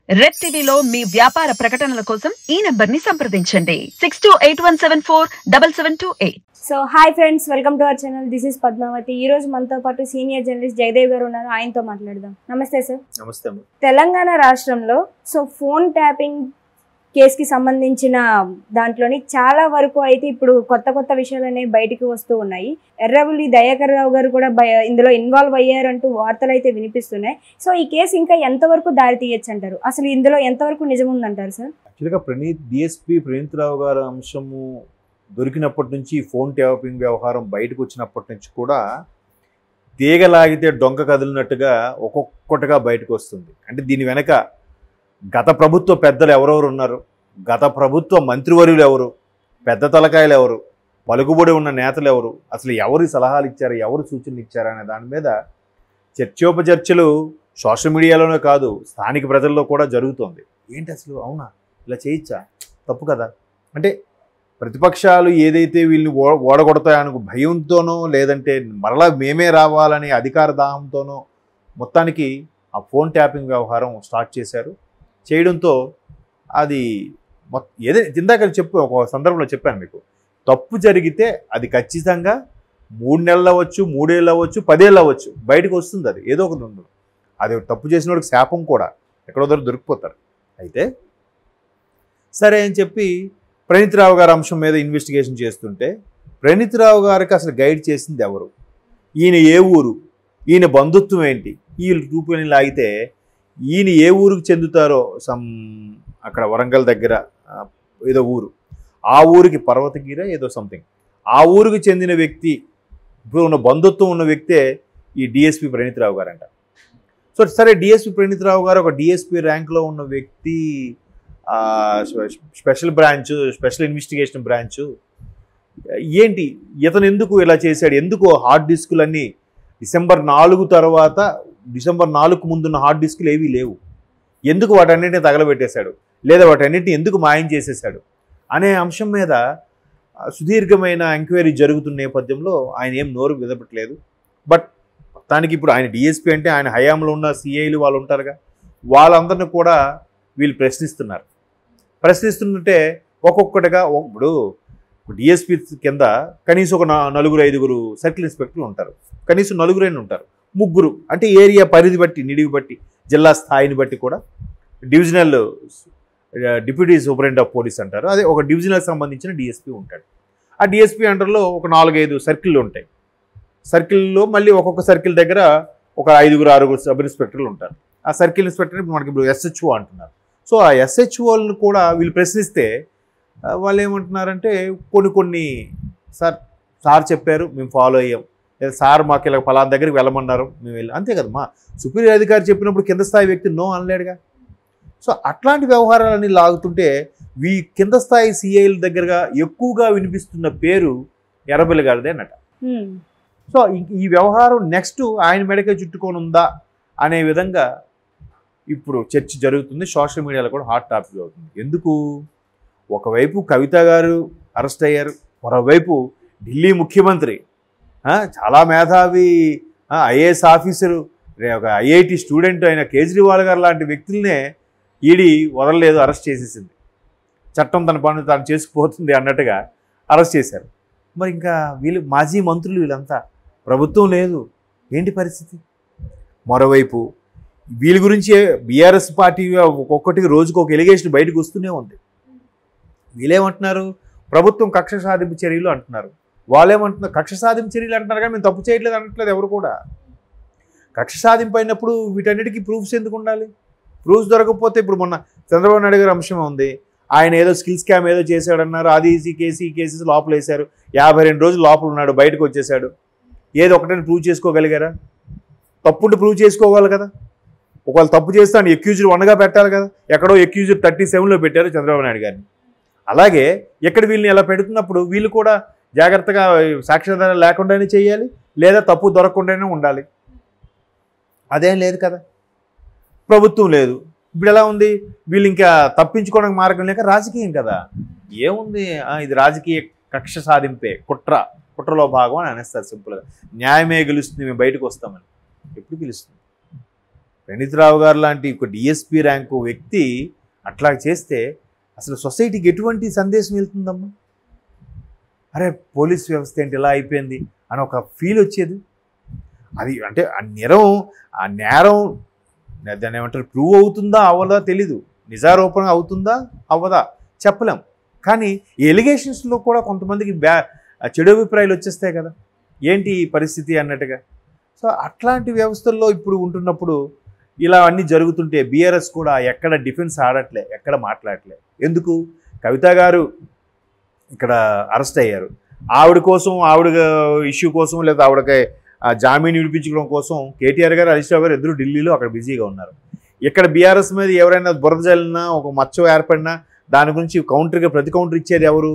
Red టీవీలో మీ వ్యాపార ప్రకటనల కోసం ఈ నంబర్ ని సంప్రదించండి six two eight one seven four double seven two eight so hi friends welcome to our channel this is Padmavathi ఈ రోజు మనతో పాటు సీనియర్ జర్నలిస్ట్ జయదేవ్ గారు ఉన్నారు ఆయనతో మాట్లాడదాం నమస్తే సార్ నమస్తే అమ్మ. తెలంగాణ రాష్ట్రంలో సో ఫోన్ ట్యాపింగ్ కేసుకి సంబంధించిన దాంట్లోని చాలా వరకు అయితే ఇప్పుడు కొత్త కొత్త విషయాలు అనేవి బయటికి వస్తూ ఉన్నాయి ఎర్రవల్లి దయాకర్ రావు గారు కూడా బయ- ఇందులో ఇన్వాల్వ్ అయ్యారంటూ వార్తలు అయితే వినిపిస్తున్నాయి సో ఈ కేసు ఇంకా ఎంతవరకు దారి తీయచ్చు అంటారు అసలు ఇందులో ఎంతవరకు నిజం ఉందంటారు సార్ యాక్చువల్గా ప్రణీత్ డిఎస్పి ప్రణీత్ రావు గారి అంశము దొరికినప్పటి నుంచి ఫోన్ ట్యాపింగ్ వ్యవహారం బయటకు వచ్చినప్పటి నుంచి కూడా తీగలాగితే డొంక కదిలినట్టుగా ఒక్కొక్కటిగా బయటకు వస్తుంది అంటే దీని వెనక గత ప్రభుత్వ పెద్దలు ఎవరెవరు ఉన్నారు గత ప్రభుత్వ మంత్రివర్యులు ఎవరు పెద్ద తలకాయలు ఎవరు పలుకుబడి ఉన్న నేతలు ఎవరు అసలు ఎవరు సలహాలు ఇచ్చారు ఎవరు సూచనలు ఇచ్చారు అనే దాని మీద చర్చోపచర్చలు సోషల్ మీడియాలోనే కాదు స్థానిక ప్రజల్లో కూడా జరుగుతోంది ఏంటి అసలు అవునా ఇలా చేయొచ్చా తప్పు కదా అంటే ప్రతిపక్షాలు ఏదైతే వీళ్ళని ఓ ఓడగొడతాయనుకు భయంతోనో లేదంటే మరలా మేమే రావాలనే అధికార దాహంతోనో మొత్తానికి ఆ ఫోన్ ట్యాపింగ్ వ్యవహారం స్టార్ట్ చేశారు చేయడంతో అది మొత్ ఏదే ఇందాక చెప్పు ఒక సందర్భంలో చెప్పాను మీకు తప్పు జరిగితే అది ఖచ్చితంగా మూడు నెలలు అవ్వచ్చు మూడేళ్ళు అవ్వచ్చు పదేళ్ళు అవ్వచ్చు బయటకు వస్తుంది అది ఏదో ఒకటి ఉండదు అది తప్పు చేసిన వాడికి శాపం కూడా ఎక్కడో దగ్గర దొరికిపోతారు అయితే సరే అని చెప్పి ప్రణీత్ రావు గారి అంశం మీద ఇన్వెస్టిగేషన్ చేస్తుంటే ప్రణీత్ రావు గారికి అసలు గైడ్ చేసింది ఎవరు ఈయన ఏ ఊరు ఈయన బంధుత్వం ఏంటి ఈ రూపాయలు లాగితే ఈయన ఏ ఊరికి చెందుతారో సమ్ అక్కడ వరంగల్ దగ్గర ఆ, ఏదో ఊరు ఆ ఊరికి పర్వతగిర ఏదో సంథింగ్ ఆ ఊరికి చెందిన వ్యక్తి ఇప్పుడు ఉన్న బంధుత్వం ఉన్న వ్యక్తే ఈ డిఎస్పి ప్రణీత్ రావు గారంట సో సరే డిఎస్పి ప్రణీత్ రావు గారు ఒక డిఎస్పి ర్యాంక్లో ఉన్న వ్యక్తి ఆ, స్పె- special branch special investigation branch ఏంటి ఇతను ఎందుకు ఇలా చేశాడు ఎందుకు హార్డ్ డిస్కులన్నీ డిసెంబర్ నాలుగు తర్వాత డిసెంబర్ నాలుగు ముందున్న హార్డ్ డిస్కులు ఏవీ లేవు ఎందుకు వాటన్నిటిని తగలబెట్టేశాడు లేదా వాటన్నిటిని ఎందుకు మాయం చేసేశాడు అనే అంశం మీద ఆ, సుదీర్ఘమైన ఎంక్వైరీ జరుగుతున్న నేపథ్యంలో ఆయన ఏం నోరు విదపట్లేదు బట్ మొత్తానికి ఇప్పుడు ఆయన డిఎస్పీ అంటే ఆయన హయాంలో ఉన్న సిఐలు వాళ్ళు ఉంటారుగా వాళ్ళందరిని కూడా వీళ్ళు ప్రశ్నిస్తున్నారు ప్రశ్నిస్తుంటే ఒక్కొక్కటిగా ఒ- ఇప్పుడు డిఎస్పీ కింద కనీసం ఒక నా- నలుగురు ఐదుగురు సర్కిల్ ఇన్స్పెక్టర్లు ఉంటారు కనీసం నలుగురైనా ఉంటారు ముగ్గురు అంటే ఏరియా పరిధి బట్టి నిడివి బట్టి జిల్లా స్థాయిని బట్టి కూడా divisional deputy superintendent of police అంటారు అదే ఒక డివిజనల్కి సంబంధించిన డిఎస్పీ ఉంటాడు ఆ డిఎస్పీ అండర్లో ఒక నాలుగైదు సర్కిళ్ళు ఉంటాయి సర్కిల్లో మళ్ళీ ఒక్కొక్క సర్కిల్ దగ్గర ఒక ఐదుగురు ఆరుగురు సబ్ ఇన్స్పెక్టర్లు ఉంటారు ఆ సర్కిల్ ఇన్స్పెక్టర్ ఇప్పుడు మనకి ఇప్పుడు ఎస్హెచ్ఓ అంటున్నారు సో ఆ ఎస్హెచ్ఓలను కూడా వీళ్ళు ప్రశ్నిస్తే ఆ, వాళ్ళు ఏమంటున్నారంటే కొన్ని కొన్ని సార్ సార్ చెప్పారు మేము ఫాలో అయ్యాం లేదా సార్ మాకు ఇలా ఫలానా దగ్గరికి వెళ్ళమన్నారు మేము వెళ్ళి అంతే కదా మా సుపీరియర్ అధికారి చెప్పినప్పుడు కింద స్థాయి వ్యక్తి నో అనలేడుగా సో అట్లాంటి వ్యవహారాలన్నీ లాగుతుంటే వీ కింద స్థాయి సిఐల దగ్గరగా ఎక్కువగా వినిపిస్తున్న పేరు ఎర్రబెల్లి గారిదే అన్నట హ్మ్. సో ఈ- ఈ వ్యవహారం నెక్స్ట్ ఆయన మెడకే చుట్టుకొని ఉందా అనే విధంగా ఇప్పుడు చర్చ జరుగుతుంది సోషల్ మీడియాలో కూడా హాట్ టాపిక్ అవుతుంది ఎందుకు ఒకవైపు కవిత గారు అరెస్ట్ అయ్యారు మరోవైపు ఢిల్లీ ముఖ్యమంత్రి ఆ, చాలా మేధావి ఐఏఎస్ ఆఫీసరు రే- ఒక ఐఐటి స్టూడెంట్ అయిన కేజ్రీవాల్ గారు లాంటి వ్యక్తులనే ఈడీ వదలలేదు అరెస్ట్ చేసేసింది చట్టం తన పని తాను చేసుకుపోతుంది అన్నట్టుగా అరెస్ట్ చేశారు మరి ఇంకా వీళ్ళు మాజీ మంత్రులు వీళ్ళంతా ప్రభుత్వం లేదు ఏంటి పరిస్థితి మరోవైపు వీళ్ళ గురించి బీఆర్ఎస్ పార్టీ ఒక్కొక్కటికి రోజుకు ఒక ఎలిగేషన్ బయటకు వస్తూనే ఉంది వీళ్ళేమంటున్నారు ప్రభుత్వం కక్ష సాధింపు చర్యలు అంటున్నారు వాళ్ళేమంటున్నారు కక్ష సాధింపు చర్యలు అంటున్నారు కానీ మేము తప్పు చేయట్లేదు అనట్లేదు ఎవరు కూడా కక్ష సాధింపు అయినప్పుడు వీటన్నిటికీ ప్రూఫ్స్ ఎందుకు ఉండాలి ప్రూఫ్స్ దొరకకపోతే ఇప్పుడు మొన్న చంద్రబాబు నాయుడు గారి అంశం ఉంది ఆయన ఏదో స్కిల్ స్కామ్ ఏదో చేశాడన్నారు అది ఈసీ కేసు ఈ కేసెస్ లోపల వేశారు యాభై రెండు రోజులు లోపల ఉన్నాడు బయటకు వచ్చేసాడు ఏదో ఒకటని ప్రూవ్ చేసుకోగలిగారా తప్పుండి ప్రూవ్ చేసుకోవాలి కదా ఒకవేళ తప్పు చేస్తే ఆయన ఎక్యూజ్డ్ వన్గా పెట్టాలి కదా ఎక్కడో ఎక్యూజ్డ్ థర్టీ సెవెన్లో పెట్టారు చంద్రబాబు నాయుడు గారిని అలాగే ఎక్కడ వీళ్ళని ఎలా పెడుతున్నప్పుడు వీళ్ళు కూడా జాగ్రత్తగా సాక్ష్యాధారం లేకుండానే చేయాలి లేదా తప్పు దొరకకుండానే ఉండాలి అదేం లేదు కదా ప్రభుత్వం లేదు ఇప్పుడు ఎలా ఉంది వీళ్ళు ఇంకా తప్పించుకోవడానికి మార్గం లేక రాజకీయం కదా ఏముంది ఆ, ఇది రాజకీయ కక్ష సాధింపే కుట్ర కుట్రలో భాగం అని అనేస్తారు సింపుల్గా న్యాయమే గెలుస్తుంది మేము బయటకు వస్తామని ఎప్పుడు గెలుస్తుంది ప్రణీత్రావు గారు లాంటి ఒక డిఎస్పి ర్యాంకు వ్యక్తి అట్లా చేస్తే అసలు సొసైటీకి ఎటువంటి సందేశం వెళ్తుందమ్మా అరే పోలీస్ వ్యవస్థ ఏంటి ఇలా అయిపోయింది అని ఒక ఫీల్ వచ్చేది అది అంటే ఆ నేరం ఆ నేరం దాన్ని ఏమంటారు ప్రూవ్ అవుతుందా అవ్వదా తెలీదు నిజారోపణ అవుతుందా అవ్వదా చెప్పలేం కానీ ఈ ఎలిగేషన్స్లో కూడా కొంతమందికి బ్యా ఆ చెడు అభిప్రాయాలు వచ్చేస్తాయి కదా ఏంటి ఈ పరిస్థితి అన్నట్టుగా సో అట్లాంటి వ్యవస్థల్లో ఇప్పుడు ఉంటున్నప్పుడు ఇలా అన్నీ జరుగుతుంటే బీఆర్ఎస్ కూడా ఎక్కడ డిఫెన్స్ ఆడట్లే ఎక్కడ మాట్లాడట్లే ఎందుకు కవిత గారు ఇక్కడ అరెస్ట్ అయ్యారు ఆవిడ కోసం ఆవిడ ఇష్యూ కోసం లేదా ఆవిడకి ఆ జామీన్ విడిపించుకోవడం కోసం కేటీఆర్ గారు హరీష్ రావు గారు ఇద్దరు ఢిల్లీలో అక్కడ బిజీగా ఉన్నారు ఇక్కడ బీఆర్ఎస్ మీద ఎవరైనా బురద జల్లినా ఒక మచ్చ ఏర్పడినా దాని గురించి కౌంటర్గా ప్రతి కౌంటర్ ఇచ్చేది ఎవరు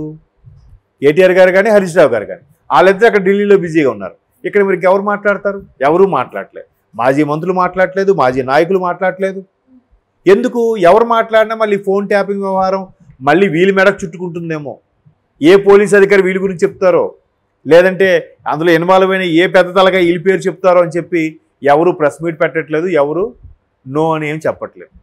కేటీఆర్ గారు కానీ హరీష్ రావు గారు కానీ వాళ్ళిద్దరు అక్కడ ఢిల్లీలో బిజీగా ఉన్నారు ఇక్కడ మీరు ఎవరు మాట్లాడతారు ఎవరు మాట్లాడలేదు మాజీ మంత్రులు మాట్లాడలేదు మాజీ నాయకులు మాట్లాడలేదు ఎందుకు ఎవరు మాట్లాడినా మళ్ళీ ఫోన్ ట్యాపింగ్ వ్యవహారం మళ్ళీ వీళ్ళ మెడకు చుట్టుకుంటుందేమో ఏ పోలీస్ అధికారి వీళ్ళ గురించి చెప్తారో లేదంటే అందులో ఇన్వాల్వ్ అయిన ఏ పెద్ద తలగా వీళ్ళ పేరు చెప్తారో అని చెప్పి ఎవరు ప్రెస్ మీట్ పెట్టట్లేదు ఎవరు నో అని ఏం చెప్పట్లేదు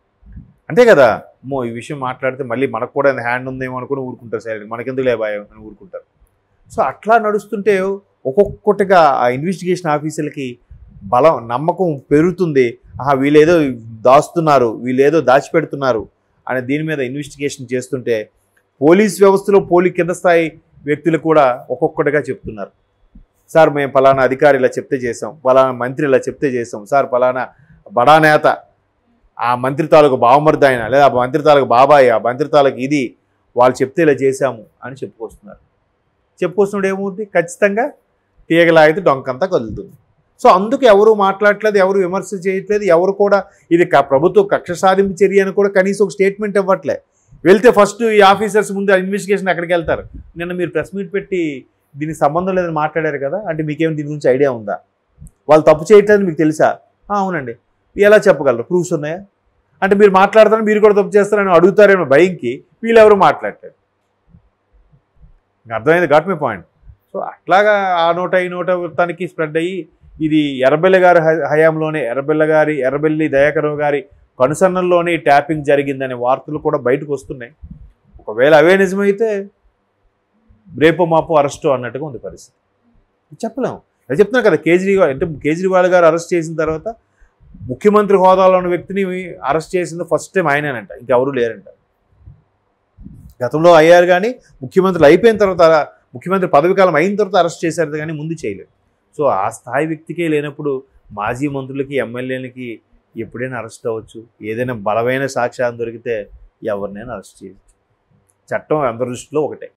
అంతే కదా మో ఈ విషయం మాట్లాడితే మళ్ళీ మనకు కూడా హ్యాండ్ ఉందేమో అనుకుని ఊరుకుంటారు సైలెంట్ మనకెందుకు లేబాయో అని ఊరుకుంటారు సో అట్లా నడుస్తుంటే ఒక్కొక్కటిగా ఆ ఇన్వెస్టిగేషన్ ఆఫీసర్లకి బలం నమ్మకం పెరుగుతుంది ఆహా వీళ్ళేదో దాస్తున్నారు వీళ్ళేదో దాచిపెడుతున్నారు అనే దీని మీద ఇన్వెస్టిగేషన్ చేస్తుంటే పోలీస్ వ్యవస్థలో పోలీ కింద స్థాయి వ్యక్తులు కూడా ఒక్కొక్కటిగా చెప్తున్నారు సార్ మేము పలానా అధికారి ఇలా చెప్తే చేసాం పలానా మంత్రి ఇలా చెప్తే చేసాం సార్ పలానా బడా నేత ఆ మంత్రి తాలూకు బావమరిది ఆయన లేదా ఆ మంత్రి తాలూకు బాబాయ్ ఆ మంత్రి తాలూకు ఇది వాళ్ళు చెప్తే ఇలా చేశాము అని చెప్పుకొస్తున్నారు చెప్పుకొస్తున్నప్పుడు ఏమవుతుంది ఖచ్చితంగా తీగలాగితే డొంకంతా కదులుతుంది సో అందుకు ఎవరు మాట్లాడట్లేదు ఎవరు విమర్శ చేయట్లేదు ఎవరు కూడా ఇది క- ప్రభుత్వ కక్ష సాధింపు చర్య అని కూడా కనీసం ఒక స్టేట్మెంట్ ఇవ్వట్లే వెళ్తే ఫస్ట్ ఈ ఆఫీసర్స్ ముందు ఇన్వెస్టిగేషన్ అక్కడికి వెళ్తారు నిన్న మీరు ప్రెస్ మీట్ పెట్టి దీనికి సంబంధం లేదని మాట్లాడారు కదా అంటే మీకేం దీని గురించి ఐడియా ఉందా వాళ్ళు తప్పు చేయట్లేదు మీకు తెలుసా "ఆ, అవునండి ఎలా చెప్పగలరు ప్రూఫ్స్ ఉన్నాయా అంటే మీరు మాట్లాడతారని మీరు కూడా తప్పు చేస్తారని అడుగుతారేమో భయంకి వీళ్ళెవరు మాట్లాడట్లేదు ఇంకా అర్థమైంది ఘాట్ మీ పాయింట్ సో అట్లాగా ఆ నోట ఈ నోట వృత్తానికి స్ప్రెడ్ అయ్యి ఇది ఎర్రబెల్లి గారి హ- హయాంలోనే ఎర్రబెల్ల గారి ఎర్రబెల్లి దయాకరావు గారి కనుసన్నల్లోనే ఈ ట్యాపింగ్ జరిగిందనే వార్తలు కూడా బయటకు వస్తున్నాయి ఒకవేళ అవే నిజమైతే రేపు మాపు అరెస్టు అన్నట్టుగా ఉంది పరిస్థితి చెప్పలేము అది చెప్తున్నా కదా కేజ్రీవాల్ అంటే కేజ్రీవాల్ గారు అరెస్ట్ చేసిన తర్వాత ముఖ్యమంత్రి హోదాలో ఉన్న వ్యక్తిని అరెస్ట్ చేసింది ఫస్ట్ టైం ఆయనేనంట ఇంకెవరు లేరంట గతంలో అయ్యారు కానీ ముఖ్యమంత్రులు అయిపోయిన తర్వాత ముఖ్యమంత్రి పదవి కాలం అయిన తర్వాత అరెస్ట్ చేశారు కానీ ముందు చేయలేదు సో ఆ స్థాయి వ్యక్తికే లేనప్పుడు మాజీ మంత్రులకి ఎమ్మెల్యేలకి ఎప్పుడైనా అరెస్ట్ అవ్వచ్చు ఏదైనా బలమైన సాక్ష్యాన్ని దొరికితే ఎవరినైనా అరెస్ట్ చేయొచ్చు చట్టం అందరి దృష్టిలో ఒకటే